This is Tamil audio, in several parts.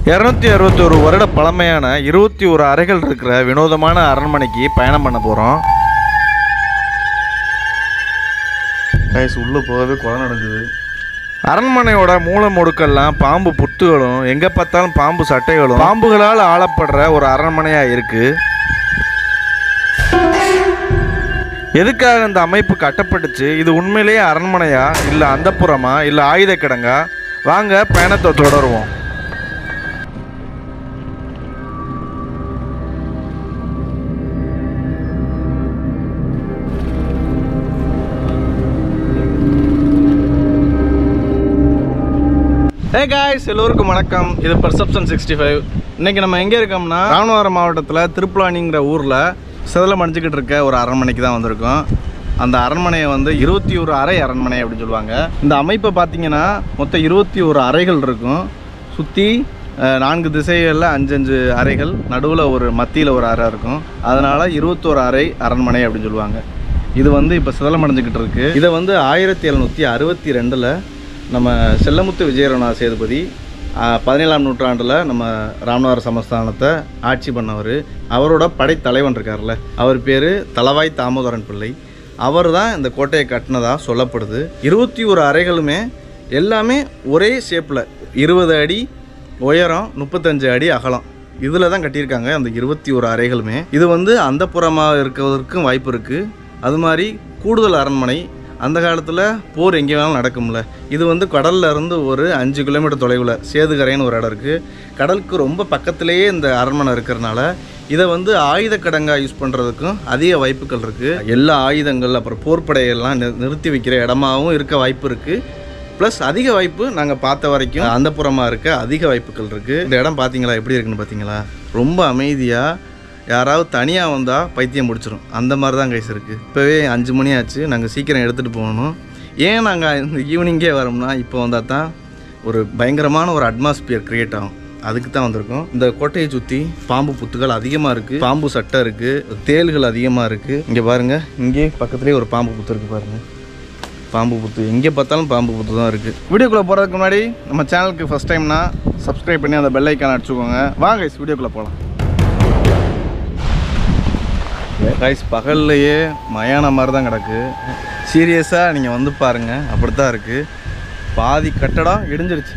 இரநூத்தி அறுபத்தோரு வருட பழமையான இருபத்தி ஒரு அறைகள் இருக்கிற வினோதமான அரண்மனைக்கு பயணம் பண்ண போகிறோம் கைஸ் உள்ளே போகவே கொலை நடக்குது அரண்மனையோட மூல முடுக்கெல்லாம் பாம்பு புத்துகளும் எங்கே பார்த்தாலும் பாம்பு சட்டைகளும் பாம்புகளால் ஆளப்படுற ஒரு அரண்மனையாக இருக்குது எதுக்காக இந்த அமைப்பு கட்டப்பட்டுச்சு இது உண்மையிலேயே அரண்மனையா இல்லை அந்தப்புறமா இல்லை ஆயுத கிடங்கா வாங்க பயணத்தை தொடருவோம் ஹே காய்ஸ் எல்லோருக்கும் வணக்கம் இது பர்செப்ஷன் சிக்ஸ்டி ஃபைவ் இன்றைக்கி நம்ம எங்கே இருக்கோம்னா ராமநாதபுரம் மாவட்டத்தில் திருப்புலானிங்கிற ஊரில் சிதலம் அடிச்சுக்கிட்டு இருக்க ஒரு அரண்மனைக்கு தான் வந்திருக்கோம் அந்த அரண்மனையை வந்து இருபத்தி ஒரு அறை அரண்மனை அப்படின்னு சொல்லுவாங்க இந்த அமைப்பை பார்த்தீங்கன்னா மொத்தம் இருபத்தி ஒரு அறைகள் இருக்கும் சுற்றி நான்கு திசைகளில் அஞ்சு அஞ்சு அறைகள் நடுவில் ஒரு மத்தியில் ஒரு அறை இருக்கும் அதனால் இருபத்தோரு அறை அரண்மனை அப்படின்னு சொல்லுவாங்க இது வந்து இப்போ சிதலம் அடைஞ்சிக்கிட்டு இருக்கு இதை வந்து ஆயிரத்தி எழுநூற்றி அறுபத்தி ரெண்டில் நம்ம செல்லமுத்து விஜயரமணா சேதுபதி ஆஹ், பதினேழாம் நூற்றாண்டில் நம்ம ராமநாதர் சமஸ்தானத்தை ஆட்சி பண்ணவர் அவரோட படைத்தலைவன் இருக்கார்ல அவர் பேர் தலவாய் தாமோதரன் பிள்ளை அவர் தான் இந்த கோட்டையை கட்டினதாக சொல்லப்படுது இருபத்தி ஒரு அறைகளுமே எல்லாமே ஒரே ஷேப்பில் இருபது அடி உயரம் முப்பத்தஞ்சு அடி அகலம் இதில் தான் கட்டியிருக்காங்க அந்த இருபத்தி ஒரு அறைகளுமே இது வந்து அந்த புறமாக இருக்கிறதுக்கும் வாய்ப்பு இருக்குது அது மாதிரி கூடுதல் அரண்மனை அந்த காலத்தில் போர் எங்கே வேணாலும் நடக்கும்ல இது வந்து கடல்ல இருந்து ஒரு அஞ்சு கிலோமீட்டர் தொலைவில் சேதுகரைன்னு ஒரு இடம் இருக்குது கடலுக்கு ரொம்ப பக்கத்திலேயே இந்த அரண்மனை இருக்கிறனால இதை வந்து ஆயுத கடங்கா யூஸ் பண்ணுறதுக்கும் அதிக வாய்ப்புகள் இருக்குது எல்லா ஆயுதங்கள் அப்புறம் போர்ப்படையெல்லாம் நி- நிறுத்தி வைக்கிற இடமாவும் இருக்க வாய்ப்பு இருக்குது ப்ளஸ் அதிக வாய்ப்பு நாங்கள் பார்த்த வரைக்கும் அந்த புறமாக இருக்க அதிக வாய்ப்புகள் இருக்குது இந்த இடம் பார்த்தீங்களா எப்படி இருக்குன்னு பார்த்தீங்களா ரொம்ப அமைதியாக யாராவது தனியாக வந்தால் பைத்தியம் முடிச்சிடும் அந்த மாதிரி தான் கைஸ் இருக்குது இப்போவே அஞ்சு மணி ஆச்சு நாங்கள் சீக்கிரம் எடுத்துகிட்டு போகணும் ஏன் நாங்கள் இந்த ஈவினிங்கே வரோம்னா இப்போ வந்தால் தான் ஒரு பயங்கரமான ஒரு அட்மாஸ்பியர் க்ரியேட் ஆகும் அதுக்கு தான் வந்திருக்கோம் இந்த கோட்டையை சுற்றி பாம்பு புத்துகள் அதிகமாக இருக்குது பாம்பு சட்டை இருக்குது தேள்கள் அதிகமாக இருக்குது இங்கே பாருங்கள் இங்கே பக்கத்துலேயே ஒரு பாம்பு புத்து இருக்குது பாருங்கள் பாம்பு புத்து எங்கே பார்த்தாலும் பாம்பு புத்து தான் இருக்குது வீடியோக்குள்ளே போகிறதுக்கு முன்னாடி நம்ம சேனலுக்கு ஃபஸ்ட் டைம்னா சப்ஸ்கிரைப் பண்ணி அந்த பெல் ஐக்கான் அடிச்சுக்கோங்க வாங்க guys, வீடியோக்குள்ளே போகலாம் கைஸ் பகல்லையே மயான மாதிரி தான் கிடக்கு சீரியஸாக நீங்கள் வந்து பாருங்கள் அப்படி தான் இருக்குது பாதி கட்டடம் இடிஞ்சிருச்சு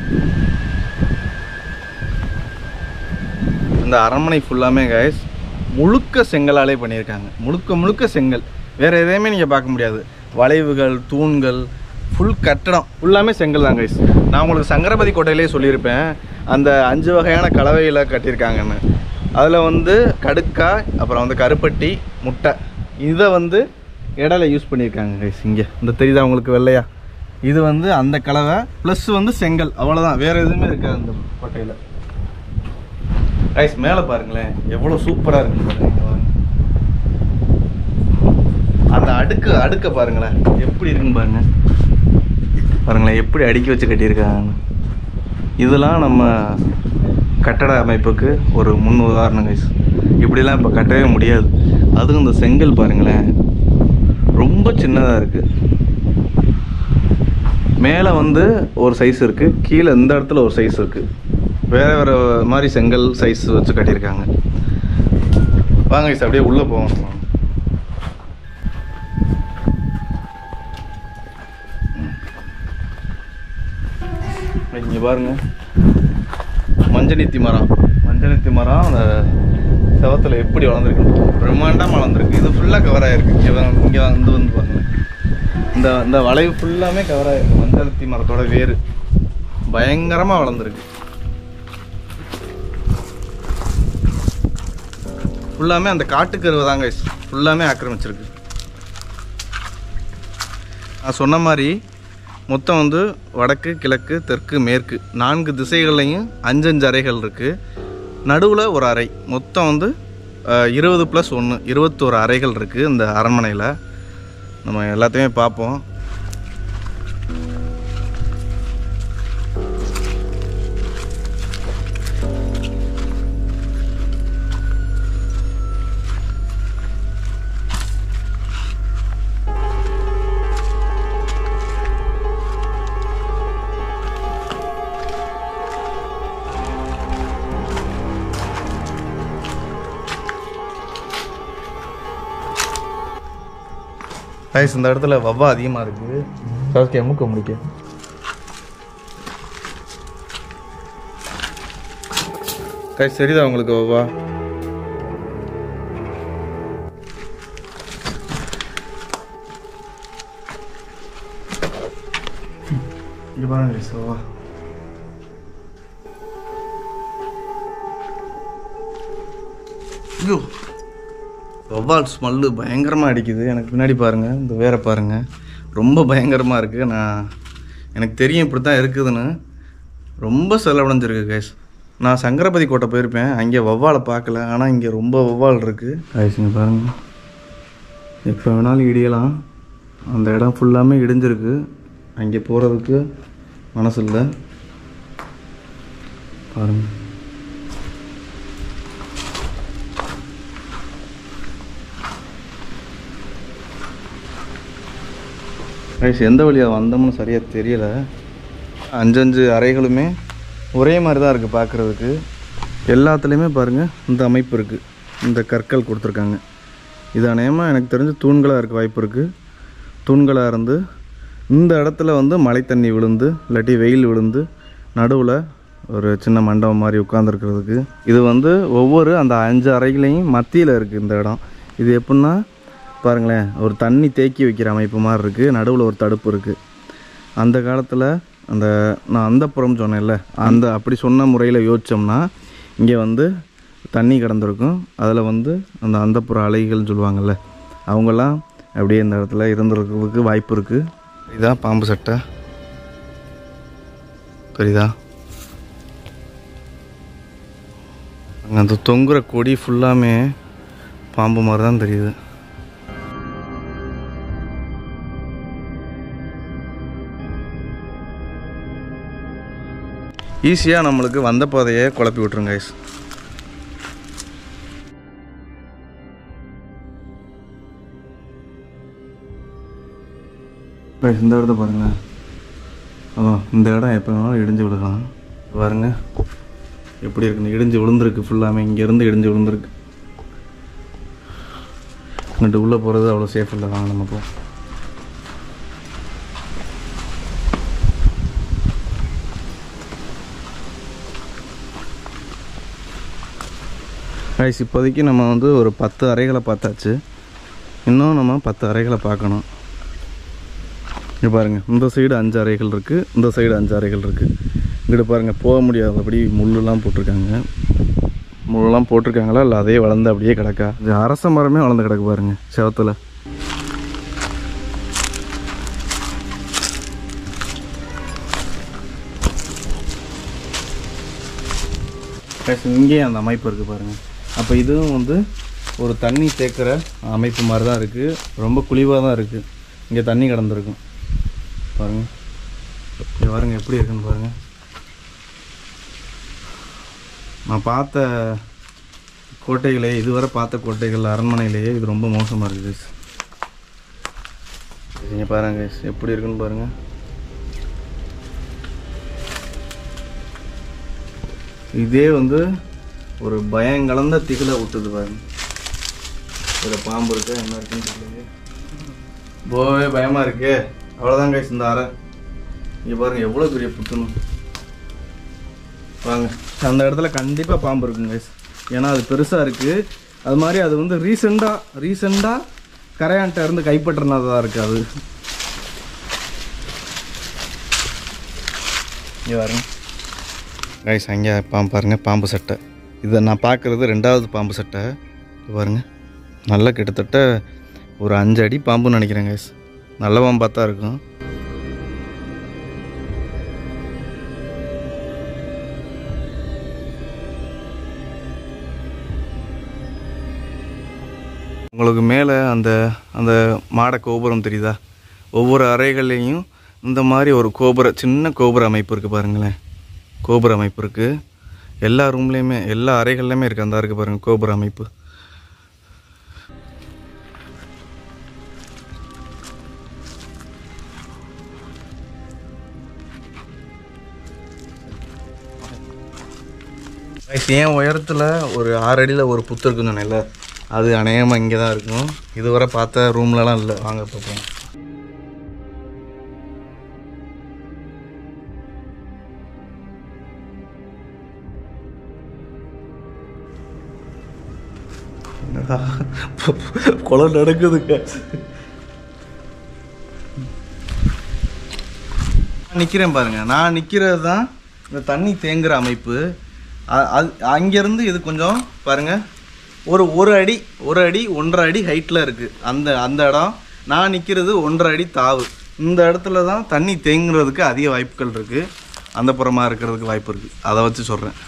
இந்த அரண்மனை ஃபுல்லாமே கைஸ் முழுக்க செங்கலாலே பண்ணியிருக்காங்க முழுக்க முழுக்க செங்கல் வேறு எதையுமே நீங்கள் பார்க்க முடியாது வளைவுகள் தூண்கள் ஃபுல் கட்டடம் ஃபுல்லாமே செங்கல் தான் கைஸ் நான் உங்களுக்கு சங்கரபதி கோட்டையிலே சொல்லியிருப்பேன் அந்த அஞ்சு வகையான கலவையில் கட்டியிருக்காங்கன்னு அதில் வந்து கடுக்காய் அப்புறம் வந்து கருப்பட்டி முட்டை இதை வந்து இடையில யூஸ் பண்ணியிருக்காங்க கைஸ் இங்கே இந்த தெரியுதா உங்களுக்கு வெள்ளையா இது வந்து அந்த கலவை ப்ளஸ் வந்து செங்கல் அவ்வளோதான் வேறு எதுவுமே இருக்காது அந்த கோட்டையில் ரைஸ் மேலே பாருங்களேன் எவ்வளோ சூப்பராக இருக்கு பாருங்க இங்க வாங்க. அந்த அடுக்கு அடுக்க பாருங்களேன் எப்படி இருக்குன்னு பாருங்க பாருங்களேன் எப்படி அடுக்கி வச்சு கட்டியிருக்காங்க இதெல்லாம் நம்ம கட்டட அமைப்புக்கு ஒரு முன் உதாரணம் கைஸ் இப்படிலாம் இப்போ கட்டவே முடியாது அதுவும் இந்த செங்கல் பாருங்களேன் ரொம்ப சின்னதாக இருக்குது மேலே வந்து ஒரு சைஸ் இருக்குது கீழே இந்த இடத்துல ஒரு சைஸ் இருக்குது வேறு வேறு மாதிரி செங்கல் சைஸ் வச்சு கட்டியிருக்காங்க வாங்க guys, அப்படியே உள்ளே போவோம் இங்கே பாருங்க மஞ்சனித்தி மரம் மஞ்சனித்தி மரம் அந்த செவத்தில் எப்படி வளர்ந்துருக்கு பிரம்மாண்டமாக வளர்ந்துருக்கு இது ஃபுல்லாக கவர் ஆகிருக்கு இங்கே வாங்க இங்கே வந்து வந்து பாருங்களேன் இந்த இந்த வளைவு ஃபுல்லாமே கவர் ஆகிருக்கு மஞ்சனித்தி மரத்தோட வேர் பயங்கரமாக வளர்ந்துருக்கு ஃபுல்லாமே அந்த காட்டுக்கருவை தாங்க ஃபுல்லாமே ஆக்கிரமிச்சிருக்கு நான் சொன்ன மாதிரி மொத்தம் வந்து வடக்கு கிழக்கு தெற்கு மேற்கு நான்கு திசைகள்லையும் அஞ்சஞ்சு அறைகள் இருக்குது நடுவில் ஒரு அறை மொத்தம் வந்து அஹ், இருபது ப்ளஸ் ஒன்று இருபத்தோரு அறைகள் இருக்குது இந்த அரண்மனையில் நம்ம எல்லாத்தையுமே பார்ப்போம் கைஸ் இந்த இடத்துல வவ்வா அதிகமாக இருக்குது சவுஸ்கே மூக்க முடிக்க கைஸ் சரிதா உங்களுக்கு வவ்வா இங்கே பாருங்க கைஸ் வவ்வா ஐயோ வவ்வால் ஸ்மெல்லு பயங்கரமாக அடிக்குது எனக்கு பின்னாடி பாருங்கள் இந்த வேற பாருங்கள் ரொம்ப பயங்கரமாக இருக்குது நான் எனக்கு தெரியும் இப்படி தான் இருக்குதுன்னு ரொம்ப செலவடைஞ்சிருக்கு கைஸ் நான் சங்கரபதி கோட்டை போயிருப்பேன் அங்கே வவ்வாலை பார்க்கல ஆனால் இங்கே ரொம்ப வவ்வால் இருக்குது கைஸ் இங்கே பாருங்கள் எப்போ வேணாலும் இடியலாம் அந்த இடம் ஃபுல்லாமே இடிஞ்சிருக்கு அங்கே போகிறதுக்கு மனசு இல்லை பாருங்கள் ரைஸ் எந்த வழியாக வந்தோம்னு சரியாக தெரியல அஞ்சஞ்சு அறைகளுமே ஒரே மாதிரி தான் இருக்குது பார்க்குறதுக்கு எல்லாத்துலேயுமே பாருங்கள் இந்த அமைப்பு இருக்குது இந்த கற்கள் கொடுத்துருக்காங்க இது அநேகமாக எனக்கு தெரிஞ்சு தூண்களாக இருக்க வாய்ப்பு இருக்குது தூண்களாக இருந்து இந்த இடத்துல வந்து மழை தண்ணி விழுந்து இல்லாட்டி வெயில் விழுந்து நடுவில் ஒரு சின்ன மண்டபம் மாதிரி உட்காந்துருக்கிறதுக்கு இது வந்து ஒவ்வொரு அந்த அஞ்சு அறைகளையும் மத்தியில் இருக்குது இந்த இடம் இது எப்படின்னா பாருங்களேன் ஒரு தண்ணி தேக்கி வைக்கிற அமைப்பு மாதிரி இருக்குது நடுவில் ஒரு தடுப்பு இருக்குது அந்த காலத்தில் அந்த நான் அந்த புறம் சொன்னேன்ல அந்த அப்படி சொன்ன முறையில் யோசித்தோம்னா இங்கே வந்து தண்ணி கிடந்திருக்கும் அதில் வந்து அந்த அந்தப்புற அலைகள்னு சொல்லுவாங்கள்ல அவங்கெல்லாம் அப்படியே இந்த இடத்துல இருந்திருக்கிறதுக்கு வாய்ப்பு இருக்குது இதான் பாம்பு சட்டை தெரியுதா அங்கே அந்த தொங்குற கொடி ஃபுல்லாமே பாம்பு மாதிரி தான் தெரியுது ஈஸியாக நம்மளுக்கு வந்த பாதையை குழப்பி விட்ருங்க கைஸ் கைஸ் இந்த இடத்த பாருங்க அதான் இந்த இடம் எப்போ வேணாலும் இடிஞ்சு விழுகலாம் பாருங்க எப்படி இருக்குன்னு இடிஞ்சு விழுந்திருக்கு ஃபுல்லாமே இங்கேருந்து இடிஞ்சு விழுந்திருக்கு இங்கிட்டு உள்ளே போகிறது அவ்வளோ சேஃப் இல்லை வாங்க நம்ம போ கைஸ் இப்போதைக்கு நம்ம வந்து ஒரு பத்து அறைகளை பார்த்தாச்சு இன்னும் நம்ம பத்து அறைகளை பார்க்கணும் இங்கே பாருங்கள் இந்த சைடு அஞ்சு அறைகள் இருக்குது இந்த சைடு அஞ்சு அறைகள் இருக்குது இங்கிட்டு பாருங்கள் போக முடியாதபடி முள்ளுலாம் போட்டிருக்காங்க முள்ளெல்லாம் போட்டிருக்காங்களா இல்லை அதே வளர்ந்து அப்படியே கிடக்கா இது அரச மரமே வளர்ந்து கிடக்கு பாருங்கள் செவத்தில் இங்கேயும் அந்த அமைப்பு இருக்குது பாருங்கள் அப்போ இதுவும் வந்து ஒரு தண்ணி தேக்கிற அமைப்பு மாதிரி தான் இருக்குது ரொம்ப குழிவாக தான் இருக்குது இங்கே தண்ணி கிடந்திருக்கும் பாருங்கள் இங்கே பாருங்க எப்படி இருக்குன்னு பாருங்கள் நான் பார்த்த கோட்டைகளே இதுவரை பார்த்த கோட்டைகள் அரண்மனையிலேயே இது ரொம்ப மோசமாக இருக்குது guys. இங்கே பாருங்க guys, எப்படி இருக்குன்னு பாருங்கள் இதே வந்து ஒரு பயம் கலந்த திகில விட்டுது பாருங்க இதில் பாம்பு இருக்கு என்ன இருக்குன்னு தெரியல போவே பயமா இருக்கு அவ்வளோதான் கைஸ் இந்த அறை இங்கே பாருங்க எவ்வளோ பெரிய புத்துணும் வாங்க அந்த இடத்துல கண்டிப்பாக பாம்பு இருக்குங்க கைஸ் ஏன்னா அது பெருசாக இருக்குது அது மாதிரி அது வந்து ரீசெண்டாக ரீசெண்டாக கரையான்ட்ட இருந்து கைப்பற்றினதாக இருக்குது அது இங்கே பாருங்க கைஸ் அங்கே பாம்பு பாருங்கள் பாம்பு சட்டை இதை நான் பார்க்குறது ரெண்டாவது பாம்பு சட்டை இது பாருங்க நல்லா கிட்டத்தட்ட ஒரு அஞ்சு அடி பாம்புன்னு நினைக்கிறேன் கைஸ் நல்ல பாம்பாக தான் இருக்கும் உங்களுக்கு மேலே அந்த அந்த மாட கோபுரம் தெரியுதா ஒவ்வொரு அறைகள்லேயும் இந்த மாதிரி ஒரு கோபுர சின்ன கோபுர அமைப்பு இருக்குது பாருங்களேன் கோபுர அமைப்பு இருக்குது எல்லா ரூம்லேயுமே எல்லா அறைகள்லையுமே இருக்குது அந்த இருக்குது பாருங்கள் கோபுர அமைப்பு Guys, என் உயரத்தில் ஒரு ஆறு அடியில் ஒரு புத்து இருக்குன்னு சொன்னேன்ல அது அநேகமாக இங்கே தான் இருக்கும் இதுவரை பார்த்த ரூம்லலாம் இல்லை வாங்க பார்ப்போம் என்னடா கொலை நடக்குதுங்க நிற்கிறேன் பாருங்க நான் நிற்கிறது தான் இந்த தண்ணி தேங்குற அமைப்பு அ- அது அங்கேருந்து இது கொஞ்சம் பாருங்க ஒரு ஒரு அடி ஒரு அடி ஒன்றரை அடி ஹைட்டில் இருக்குது அந்த அந்த இடம் நான் நிற்கிறது ஒன்றரை அடி தாவு இந்த இடத்துல தான் தண்ணி தேங்குறதுக்கு அதிக வாய்ப்புகள் இருக்குது அந்த புறமாக இருக்கிறதுக்கு வாய்ப்பு இருக்குது அதை வச்சு சொல்கிறேன்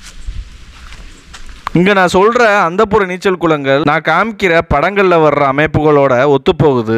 இங்கே நான் சொல்கிற அந்தப்புற நீச்சல் குளங்கள் நான் காமிக்கிற படங்களில் வர்ற அமைப்புகளோட ஒத்துப்போகுது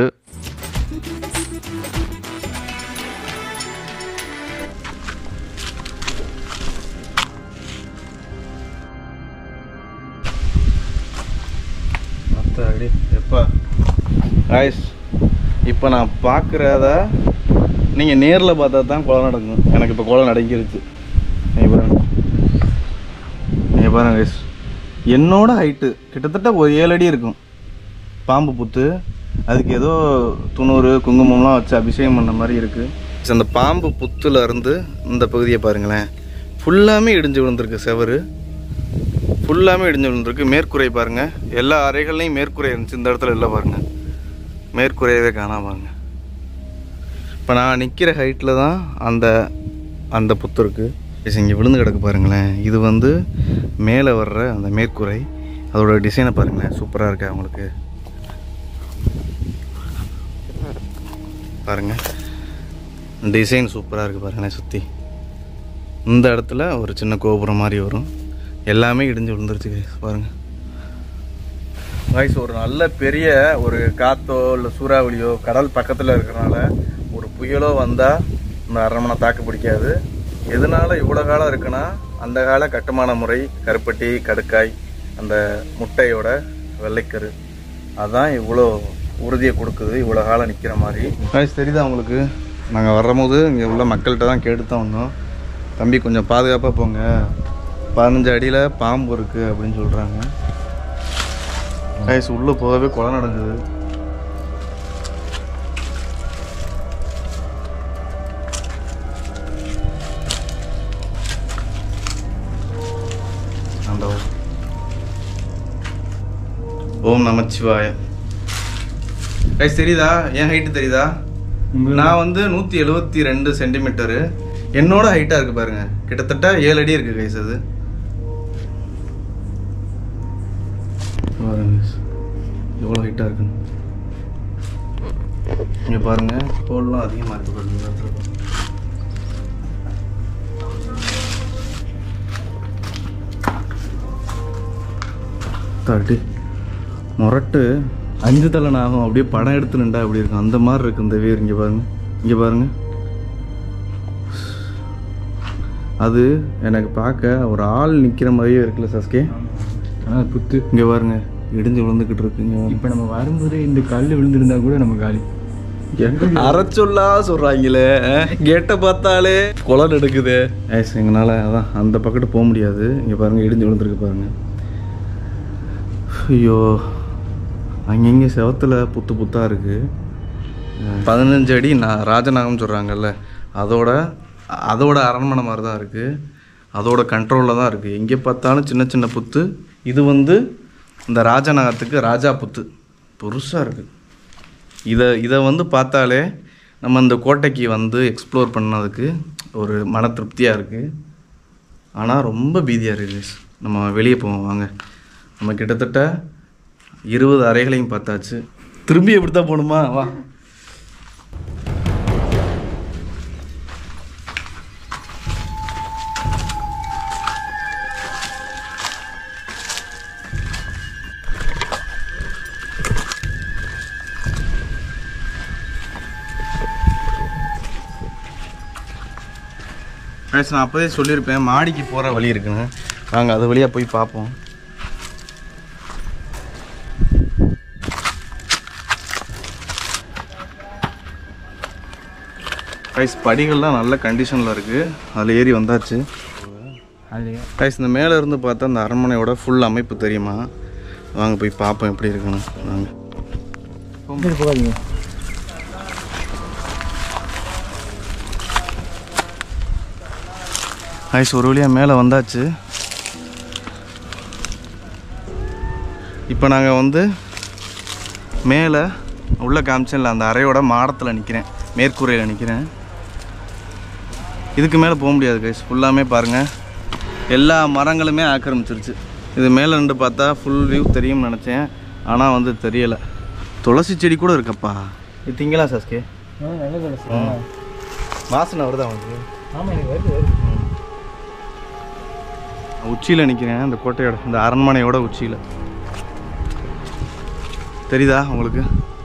அடி எப்பா காய்ஸ் இப்போ நான் பார்க்குறத நீங்கள் நேரில் பார்த்தா தான் கொலை நடக்கும் எனக்கு இப்போ கொலை நடங்கிருச்சு நீங்கள் பாருங்க நீங்கள் பாருங்க guys. என்னோட ஹைட்டு கிட்டத்தட்ட ஒரு ஏழு அடி இருக்கும் பாம்பு புத்து அதுக்கு ஏதோ துணூறு குங்குமம்லாம் வச்சு அபிஷேகம் பண்ண மாதிரி இருக்குது அந்த பாம்பு புத்துல இருந்து இந்த பகுதியை பாருங்களேன் ஃபுல்லாமே இடிஞ்சு விழுந்திருக்கு செவரு ஃபுல்லாமே இடிஞ்சு விழுந்திருக்கு மேற்கூரை பாருங்க எல்லா அறைகள்லையும் மேற்கூரை இருந்துச்சு இந்த இடத்துல இல்லை பாருங்க மேற்கூரையவே காணாம பாருங்க இப்போ நான் நிற்கிற ஹைட்டில் தான் அந்த அந்த புத்து இருக்குது இங்கே விழுந்து கிடக்கு பாருங்களேன் இது வந்து மேலே வர்ற அந்த மேற்கூரை அதோட டிசைனை பாருங்களேன் சூப்பராக இருக்கு அவங்களுக்கு பாருங்க டிசைன் சூப்பராக இருக்குது பாருங்களேன் சுற்றி இந்த இடத்துல ஒரு சின்ன கோபுரம் மாதிரி வரும் எல்லாமே இடிஞ்சு விழுந்துருச்சு guys. பாருங்க வாய்ஸ் ஒரு நல்ல பெரிய ஒரு காத்தோ இல்லை சூறாவளியோ கடல் பக்கத்தில் இருக்கிறனால ஒரு புயலோ வந்தால் இந்த அரண்மனை தாக்கு பிடிக்காது எதனால இவ்வளோ காலம் இருக்குன்னா அந்த கால கட்டுமான முறை கருப்பட்டி கடுக்காய் அந்த முட்டையோட வெள்ளைக்கரு அதான் இவ்வளோ உறுதியை கொடுக்குது இவ்வளோ காலம் நிற்கிற மாதிரி வாய்ஸ் தெரியுதா உங்களுக்கு நாங்கள் வரும்போது இங்கே உள்ள மக்கள்கிட்ட தான் கேட்டு தான் வந்தோம் தம்பி கொஞ்சம் பாதுகாப்பாக போங்க பதினஞ்சு அடியில் பாம்பு இருக்குது அப்படின்னு சொல்கிறாங்க கைஸ் உள்ளே போகவே கொலை நடக்குது ஆண்டவா. ஓம் நமச்சிவாய கைஸ் தெரியுதா என் ஹைட்டு தெரியுதா நான் வந்து நூற்றி எழுபத்தி ரெண்டு சென்டிமீட்டரு என்னோட ஹைட்டாக இருக்குது பாருங்க கிட்டத்தட்ட ஏழு அடி இருக்குது கைஸ் அது பாருங்க guys. எவ்வளோ ஹைட்டாக இருக்குன்னு இங்கே பாருங்க தோல்லாம் அதிகமாக இருக்கு பாருங்க இந்த இடத்துல பாருங்க. தாட்டி முரட்டு அஞ்சு தலன் ஆகும் அப்படியே படம் எடுத்து நின்றா அப்படி இருக்கும் அந்த மாதிரி இருக்கு இந்த வேர் இங்கே பாருங்க இங்கே பாருங்க அது எனக்கு பார்க்க ஒரு ஆள் நிற்கிற மாதிரியே இருக்குல்ல சஸ்கே ஆனால் புத்து இங்கே பாருங்க இடிஞ்சு விழுந்துக்கிட்டு இருக்குங்க இப்போ நம்ம வரும்போது இந்த கல் விழுந்திருந்தா கூட நம்ம காலி அரைச்சொல்லா சொல்றாங்களே கேட்டை பார்த்தாலே கொலை எடுக்குது ஐஸ் எங்களால் அதான் அந்த பக்கத்து போக முடியாது இங்கே பாருங்க இடிஞ்சு விழுந்துருக்கு பாருங்க ஐயோ அங்கங்கே செவத்துல புத்து புத்தாக இருக்குது பதினஞ்சு அடி நான் ராஜநாகம் சொல்கிறாங்கல்ல அதோட அதோட அரண்மனை மாதிரி தான் இருக்குது அதோட கண்ட்ரோலில் தான் இருக்குது எங்கே பார்த்தாலும் சின்ன சின்ன புத்து இது வந்து இந்த ராஜநாகத்துக்கு ராஜா புத்து பெருசாக இருக்குது இதை இதை வந்து பார்த்தாலே நம்ம இந்த கோட்டைக்கு வந்து எக்ஸ்ப்ளோர் பண்ணதுக்கு ஒரு மன திருப்தியாக இருக்குது ஆனால் ரொம்ப பீதியாக இருக்குது guys. நம்ம வெளியே போவோம் வாங்க நம்ம கிட்டத்தட்ட இருபது அறைகளையும் பார்த்தாச்சு திரும்பி எப்படி தான் போகணுமா வா Guys, நான் அப்போதே சொல்லியிருப்பேன் மாடிக்கு போகிற வழி இருக்குன்னு நாங்கள் அது வழியாக போய் பார்ப்போம் கைஸ் படிகள்லாம் நல்ல கண்டிஷனில் இருக்குது அதில் ஏறி வந்தாச்சு அது கைஸ் இந்த மேலே இருந்து பார்த்தா அந்த அரண்மனையோட ஃபுல் அமைப்பு தெரியுமா வாங்க போய் பார்ப்போம் எப்படி இருக்குன்னு வாங்க போகாதீங்க ஐஸ் ஒரு வழியாக மேலே வந்தாச்சு இப்போ நாங்கள் வந்து மேலே உள்ள காமிச்சேன்ல அந்த அறையோட மாடத்தில் நிற்கிறேன் மேற்கூரையில் நிற்கிறேன் இதுக்கு மேலே போக முடியாது கைஸ் ஃபுல்லாமே பாருங்கள் எல்லா மரங்களுமே ஆக்கிரமிச்சிருச்சு இது மேலே நின்று பார்த்தா ஃபுல் வியூ தெரியும்னு நினச்சேன் ஆனால் வந்து தெரியலை துளசி செடி கூட இருக்கப்பா இது திங்கலாம் சஸ்கே நல்ல கலசு வாசனை வருதா உங்களுக்கு ஆமாம் எனக்கு வருது வருது உச்சியில் நிற்கிறேன் இந்த கோட்டையோட இந்த அரண்மனையோட உச்சியில் தெரியுதா உங்களுக்கு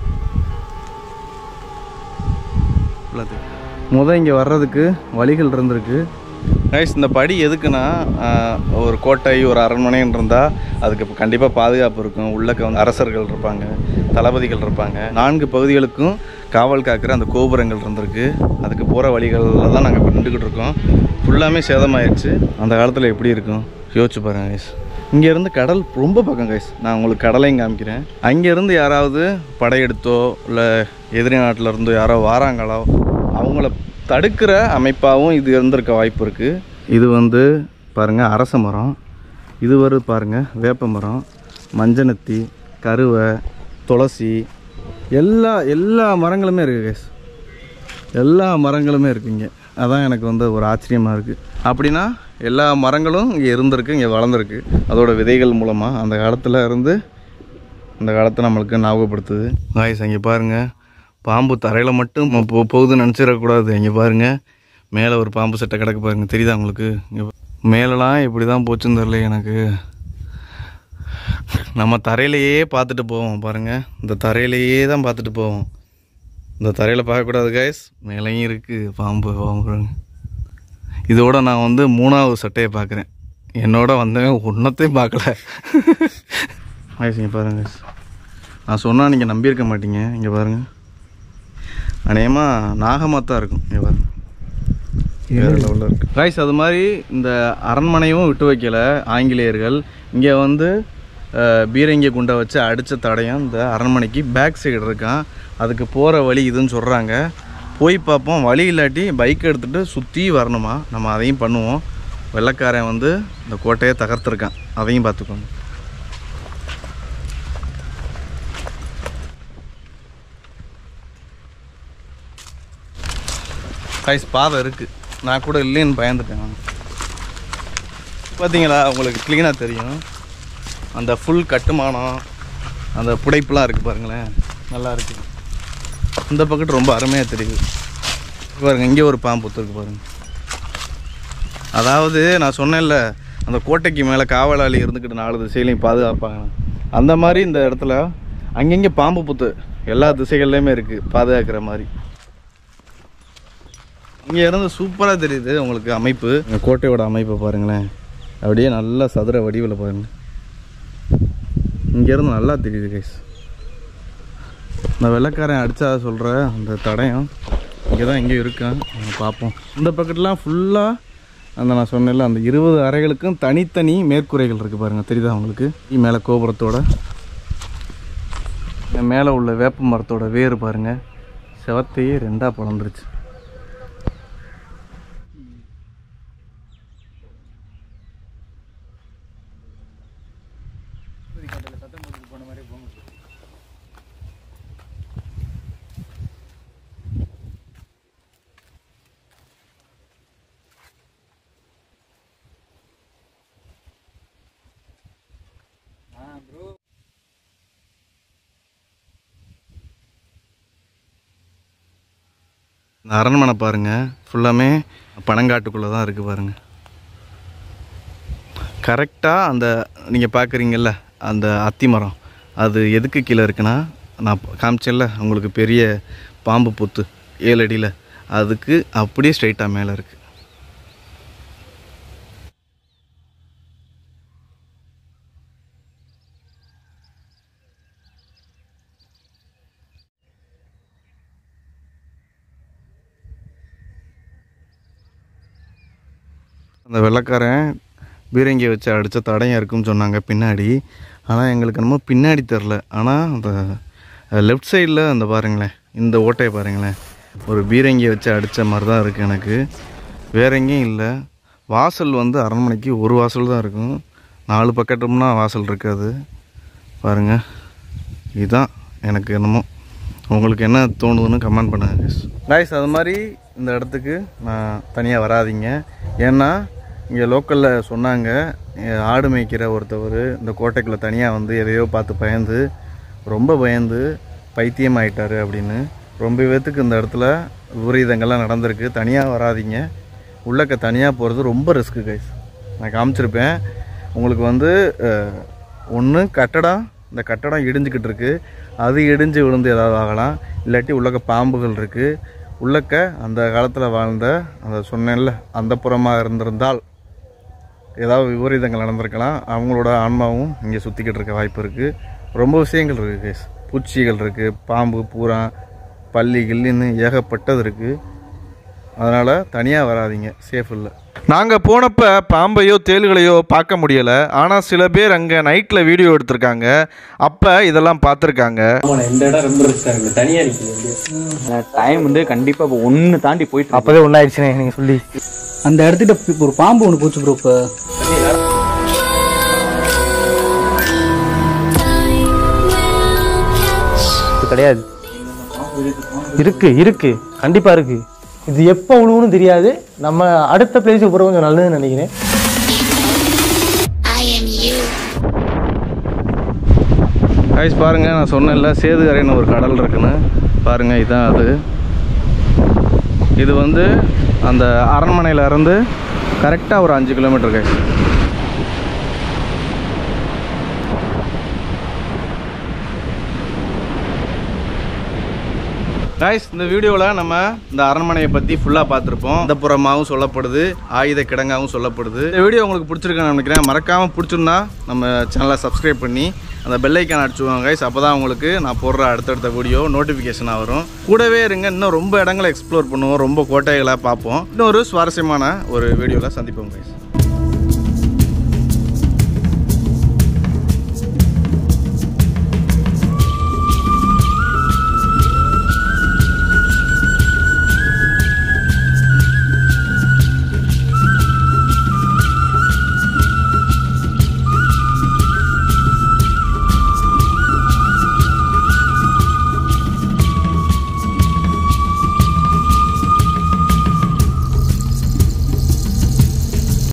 முத இங்கே வர்றதுக்கு வழிகள் இருந்திருக்கு கைஸ் இந்த படி எதுக்குன்னா ஆஹ், ஒரு கோட்டை ஒரு அரண்மனைன்னு இருந்தால் அதுக்கு இப்போ கண்டிப்பாக பாதுகாப்பு இருக்கும் உள்ளக்க வந்து அரசர்கள் இருப்பாங்க தளபதிகள் இருப்பாங்க நான்கு பகுதிகளுக்கும் காவல் காக்கிற அந்த கோபுரங்கள் இருந்திருக்கு அதுக்கு போகிற வழிகளில் தான் நாங்கள் இப்போ நின்றுக்கிட்டு இருக்கோம் ஃபுல்லாமே சேதமாயிருச்சு அந்த காலத்தில் எப்படி இருக்கும் யோசிச்சு பாருங்க கைஸ் இங்கேருந்து கடல் ரொம்ப பக்கம் கைஸ் நான் உங்களுக்கு கடலையும் காமிக்கிறேன் அங்கேருந்து யாராவது படையெடுத்தோ இல்லை எதிரி நாட்டில் இருந்தோ யாரோ வாராங்களோ அவங்கள தடுக்கிற அமைப்பாகவும் இது இருந்திருக்க வாய்ப்பு இருக்குது இது வந்து பாருங்கள் அரச மரம் இது வருது பாருங்கள் வேப்ப மரம் மஞ்சனத்தி கருவை துளசி எல்லா எல்லா மரங்களுமே இருக்குது கைஸ் எல்லா மரங்களுமே இருக்குங்க அதான் எனக்கு வந்து ஒரு ஆச்சரியமாக இருக்குது அப்படின்னா எல்லா மரங்களும் இங்கே இருந்திருக்கு இங்கே வளர்ந்துருக்கு அதோட விதைகள் மூலமாக அந்த காலத்தில் இருந்து இந்த காலத்தை நம்மளுக்கு ஞாபகப்படுத்துது காய்ஸ் அங்கே பாருங்கள் பாம்பு தரையில் மட்டும் போ- போ- போகுதுன்னு நினச்சிடக்கூடாது இங்கே பாருங்கள் மேலே ஒரு பாம்பு சட்டை கிடக்கு பாருங்க தெரியுதா உங்களுக்கு இங்கே மேலெலாம் எப்படி தான் போச்சுன்னு தெரியல எனக்கு நம்ம தரையிலையே பார்த்துட்டு போவோம் பாருங்கள் இந்த தரையிலையே தான் பார்த்துட்டு போவோம் இந்த தரையில் பார்க்கக்கூடாது கைஸ் மேலேயும் இருக்குது பாம்பு பாம்பு இதோட நான் வந்து மூணாவது சட்டையை பார்க்குறேன் என்னோட வந்தவன் ஒன்றத்தையும் பார்க்கல கைஸ் இங்கே பாருங்க guys. நான் சொன்னால் நீங்கள் நம்பியிருக்க மாட்டீங்க இங்கே பாருங்கள் அநேகமாக நாகமாக தான் இருக்கும் இங்கே பாருங்க வேறு லெவலில் இருக்கு ரைஸ் அது மாதிரி இந்த அரண்மனையும் விட்டு வைக்கல ஆங்கிலேயர்கள் இங்கே வந்து அஹ், பீரங்கி குண்டை வச்சு அடித்த தடயம் இந்த அரண்மனைக்கு பேக் சைடு இருக்கான் அதுக்கு போகிற வழி இதுன்னு சொல்கிறாங்க போய் பார்ப்போம் வழி இல்லாட்டி பைக் எடுத்துகிட்டு சுற்றி வரணுமா நம்ம அதையும் பண்ணுவோம் வெள்ளைக்காரன் வந்து இந்த கோட்டையை தகர்த்துருக்கான் அதையும் பார்த்துக்கோங்க கைஸ் பாதை இருக்குது நான் கூட இல்லைன்னு பயந்துட்டேன் பார்த்தீங்களா உங்களுக்கு க்ளீனாக தெரியும் அந்த ஃபுல் கட்டுமானம் அந்த புடைப்புலாம் இருக்குது பாருங்களேன் நல்லா இருக்குது இந்த பக்கத்து ரொம்ப அருமையாக தெரியுது பாருங்க இங்கே ஒரு பாம்பு புத்து பாருங்க அதாவது நான் சொன்னேன்ல அந்த கோட்டைக்கு மேலே காவலாளி இருந்துக்கிட்டு நாலு திசையிலையும் பாதுகாப்பாங்க அந்த மாதிரி இந்த இடத்துல அங்கங்கே பாம்பு புத்து எல்லா திசைகள்லையுமே இருக்குது பாதுகாக்கிற மாதிரி இங்கே இருந்து சூப்பராக தெரியுது உங்களுக்கு அமைப்பு இந்த கோட்டையோட அமைப்பை பாருங்களேன் அப்படியே நல்லா சதுர வடிவில் பாருங்க இங்கேருந்து நல்லா தெரியுது கைஸ் இந்த வெள்ளைக்காரன் அடித்தா சொல்கிற அந்த தடயம் இங்கே தான் எங்கேயும் இருக்கான் நம்ம பார்ப்போம் இந்த பக்கத்துலாம் ஃபுல்லாக அந்த நான் சொன்னேன்ல அந்த இருபது அறைகளுக்கும் தனித்தனி மேற்கூரைகள் இருக்குது பாருங்கள் தெரியுதா உங்களுக்கு மேலே கோபுரத்தோட இங்க மேலே உள்ள வேப்ப மரத்தோட வேர் பாருங்கள் செவத்தையே ரெண்டாக பிளந்துருச்சு இந்த அரண்மனை பாருங்க ஃபுல்லாமே பனங்காட்டுக்குள்ளே தான் இருக்குது பாருங்க கரெக்டாக அந்த நீங்கள் பார்க்குறீங்கல்ல அந்த அத்தி மரம் அது எதுக்கு கீழே இருக்குன்னா நான் காமிச்சேன்ல உங்களுக்கு பெரிய பாம்பு புத்து ஏழு அடியில் அதுக்கு அப்படியே ஸ்ட்ரைட்டாக மேலே இருக்குது அந்த வெள்ளைக்காரன் பீரங்கியை வச்சு அடித்த தடயம் இருக்குன்னு சொன்னாங்க பின்னாடி ஆனால் எங்களுக்கு என்னமோ பின்னாடி தெரில ஆனால் அந்த லெஃப்ட் சைடில் அந்த பாருங்களேன் இந்த ஓட்டையை பாருங்களேன் ஒரு பீரங்கியை வச்சு அடித்த மாதிரி தான் இருக்குது எனக்கு வேற எங்கேயும் இல்லை வாசல் வந்து அரண்மனைக்கு ஒரு வாசல் தான் இருக்கும் நாலு பக்கத்தும்னா வாசல் இருக்காது பாருங்க இதுதான் எனக்கு என்னமோ உங்களுக்கு என்ன தோணுதுன்னு கமெண்ட் பண்ணுங்க கைஸ் அது மாதிரி இந்த இடத்துக்கு நான் தனியாக வராதீங்க ஏன்னா இங்கே லோக்கலில் சொன்னாங்க எ- ஆடு மேய்க்கிற ஒருத்தவர் இந்த கோட்டைக்குள்ளே தனியாக வந்து எதையோ பார்த்து பயந்து ரொம்ப பயந்து பைத்தியம் ஆயிட்டாரு அப்படின்னு ரொம்ப பேத்துக்கு இந்த இடத்துல விபரீதங்கள்லாம் நடந்திருக்கு தனியாக வராதீங்க உள்ளக்க தனியாக போகிறது ரொம்ப ரிஸ்க்கு கைஸ் நான் காமிச்சிருப்பேன் உங்களுக்கு வந்து ஒன்று கட்டடம் இந்த கட்டடம் இடிஞ்சுக்கிட்டு இருக்கு அது இடிஞ்சு விழுந்து ஏதாவது ஆகலாம் இல்லாட்டி உள்ளக்க பாம்புகள் இருக்குது உள்ளக்க அந்த காலத்தில் வாழ்ந்த அந்த சொன்னேன்ல அந்த புறமாக இருந்திருந்தால் ஏதாவது விபரீதங்கள் நடந்திருக்கலாம் அவங்களோட ஆன்மாவும் இங்கே சுற்றிக்கிட்டு இருக்க வாய்ப்பு இருக்குது ரொம்ப விஷயங்கள் இருக்குது கேஸ் பூச்சிகள் இருக்குது பாம்பு பூரா பல்லி கில்லின்னு ஏகப்பட்டது இருக்குது அதனால் தனியாக வராதீங்க சேஃப் இல்லை நாங்கள் போனப்போ பாம்பையோ தேள்களையோ பார்க்க முடியலை ஆனால் சில பேர் அங்கே நைட்டில் வீடியோ எடுத்திருக்காங்க அப்போ இதெல்லாம் பார்த்துருக்காங்க ஆமாண்ணா இந்த இடம் ரொம்ப ரிஸ்கா இருக்கு தனியா நிக்குது டைம் வந்து கண்டிப்பா இப்போ ஒன்னு தாண்டி போயிட்டு இருக்கு. அப்போதே ஒன்றாயிடுச்சுண்ணே நீங்கள் சொல்லி அந்த இடத்துக்கிட்ட இப்ப ஒரு பாம்பு ஒன்று போச்சு ப்ரோ இப்போ இது கிடையாது இருக்கு இருக்கு கண்டிப்பா இருக்கு இது எப்போ விழுவுன்னு தெரியாது நம்ம அடுத்த பிளேஸுக்கு போகிற கொஞ்சம் நல்லதுன்னு நினைக்கிறேன் I am you. கைஸ் பாருங்கள் நான் சொன்னேன்ல சேதுகரைன்னு ஒரு கடல் இருக்குன்னு பாருங்கள் இதான் அது இது வந்து அந்த அரண்மனையில இருந்து கரெக்டாக ஒரு அஞ்சு கிலோமீட்டர் கைஸ் கைஸ் இந்த வீடியோவில் நம்ம இந்த அரண்மனையை பற்றி ஃபுல்லாக பார்த்துருப்போம் இந்த புறமாகவும் சொல்லப்படுது ஆயுத கிடங்காகவும் சொல்லப்படுது இந்த வீடியோ உங்களுக்கு பிடிச்சிருக்குன்னு நினைக்கிறேன் மறக்காமல் பிடிச்சிருந்தா நம்ம சேனலை சப்ஸ்கிரைப் பண்ணி அந்த பெல் ஐக்கான் அடிச்சுவாங்க கைஸ் அப்போ தான் உங்களுக்கு நான் போடுற அடுத்தடுத்த வீடியோ நோட்டிஃபிகேஷனாக வரும் கூடவே இருங்க இன்னும் ரொம்ப இடங்களை எக்ஸ்ப்ளோர் பண்ணுவோம் ரொம்ப கோட்டைகளை பார்ப்போம் இன்னொரு சுவாரஸ்யமான ஒரு வீடியோவில் சந்திப்போம் கைஸ்